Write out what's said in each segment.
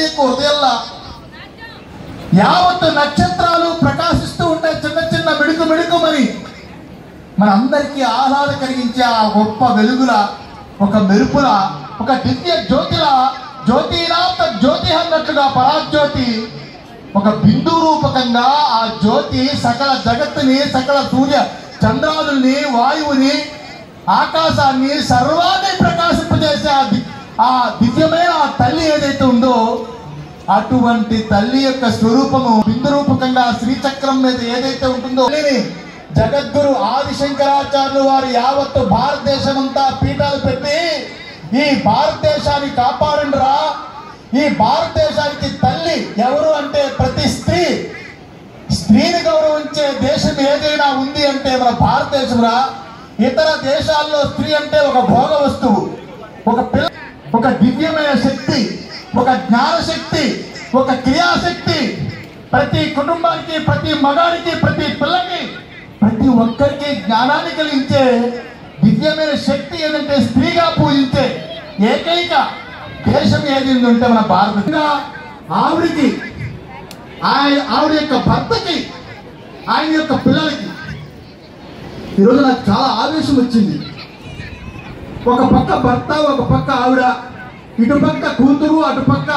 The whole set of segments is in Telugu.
యొక్క హృదయంలో యావత్ నక్షత్రాలు ప్రకాశిస్తూ ఉంటే చిన్న చిన్న మెడుకు మెడుకు మరి మనందరికీ ఆహ్లాద కలిగించే ఆ గొప్ప వెలుగుల ఒక మెరుపుల ఒక దివ్య జ్యోతిల జ్యోతినాంత జ్యోతి అన్నట్లుగా పరాజ్యోతి ఒక బిందు రూపకంగా ఆ జ్యోతి సకల జగత్తుని సకల సూర్య చంద్రాదుల్ని వాయువుని ఆకాశాన్ని సర్వాన్ని ప్రకాశింపజేసే ఆ ది- ఆ దివ్యమైన ఆ తల్లి ఏదైతే ఉందో అటువంటి తల్లి యొక్క స్వరూపము బిందు రూపకంగా శ్రీచక్రం మీద ఏదైతే ఉంటుందో తల్లిని జగద్గురు ఆదిశంకరాచార్యులు వారు యావత్తు భారతదేశం అంతా పీఠాలు పెట్టి ఈ భారతదేశాన్ని కాపాడండిరా ఈ భారతదేశానికి తల్లి ఎవరు అంటే ప్రతి స్త్రీ స్త్రీని గౌరవించే దేశం ఏదైనా ఉంది అంటే మన భారతదేశంరా ఇతర దేశాల్లో స్త్రీ అంటే ఒక భోగ వస్తువు ఒక పిల్ల ఒక దివ్యమైన శక్తి ఒక జ్ఞాన శక్తి ఒక క్రియాశక్తి ప్రతి కుటుంబానికి ప్రతి మగానికి ప్రతి పిల్లకి ప్రతి ఒక్కరికి జ్ఞానాన్ని కలిగించే దివ్యమైన శక్తి ఏదంటే స్త్రీగా పూజించే ఏకైక దేశం ఏది ఉందంటే మన భారతంగా ఆవిడికి ఆయన ఆవిడ యొక్క భర్తకి ఆయన యొక్క పిల్లలకి ఈరోజు నాకు చాలా ఆవేశం వచ్చింది ఒక పక్క భర్త ఒక పక్క ఆవిడ ఇటు పక్క కూతురు అటు పక్క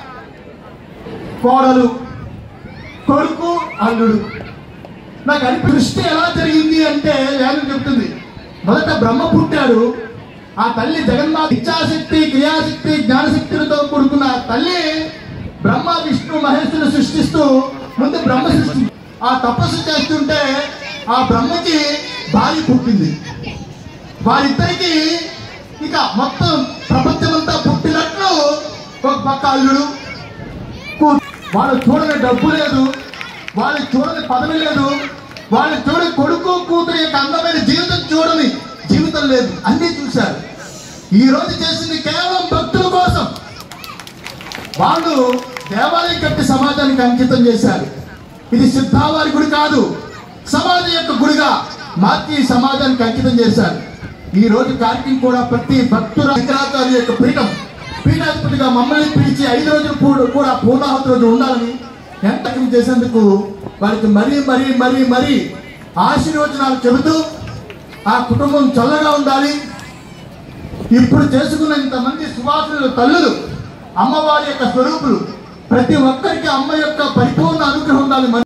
కోడలు కొడుకు అల్లుడు నాకు అనిపి దృష్టి ఎలా జరిగింది అంటే వేదం చెప్తుంది మొదట బ్రహ్మ పుట్టాడు ఆ తల్లి జగన్మాత ఇచ్ఛాశక్తి క్రియాశక్తి జ్ఞానశక్తులతో కూడుకున్న ఆ తల్లి బ్రహ్మ విష్ణు మహేశ్వరుని సృష్టిస్తూ ముందు బ్రహ్మ సృష్టి ఆ తపస్సు చేస్తుంటే ఆ బ్రహ్మకి భార్య పుట్టింది వారిద్దరికి ఇక మొత్తం ప్రపంచమంతా పుట్టినట్లు ఒక పక్క అల్లుడు కూ- వాళ్ళు చూడని డబ్బు లేదు వాళ్ళు చూడని పదవి లేదు వాళ్ళు చూడని కొడుకు కూతురు యొక్క అందమైన జీవితం చూడని జీవితం లేదు అన్నీ చూశారు ఈ రోజు చేసింది కేవలం భక్తుల కోసం వాళ్ళు దేవాలయం కట్టి సమాజానికి అంకితం చేశారు ఇది సిద్ధావారి గుడి కాదు సమాజం యొక్క గుడిగా మార్చి ఈ సమాజానికి అంకితం చేశారు ఈ రోజు కార్యక్రమం కూడా ప్రతి భక్తుల శంకరాచార్య యొక్క పీఠం పీఠాధిపతిగా మమ్మల్ని పిలిచి ఐదు రోజులు కూడా కూడా పూర్ణాహుతి రోజు ఉండాలని ఎంతకం చేసేందుకు వారికి మరీ మరీ మరీ మరీ ఆశీర్వచనాలు చెబుతూ ఆ కుటుంబం చల్లగా ఉండాలి ఇప్పుడు చేసుకున్న ఇంతమంది సువాసుల తల్లులు అమ్మవారి యొక్క స్వరూపులు ప్రతి ఒక్కరికి అమ్మ యొక్క పరిపూర్ణ అనుగ్రహం ఉండాలి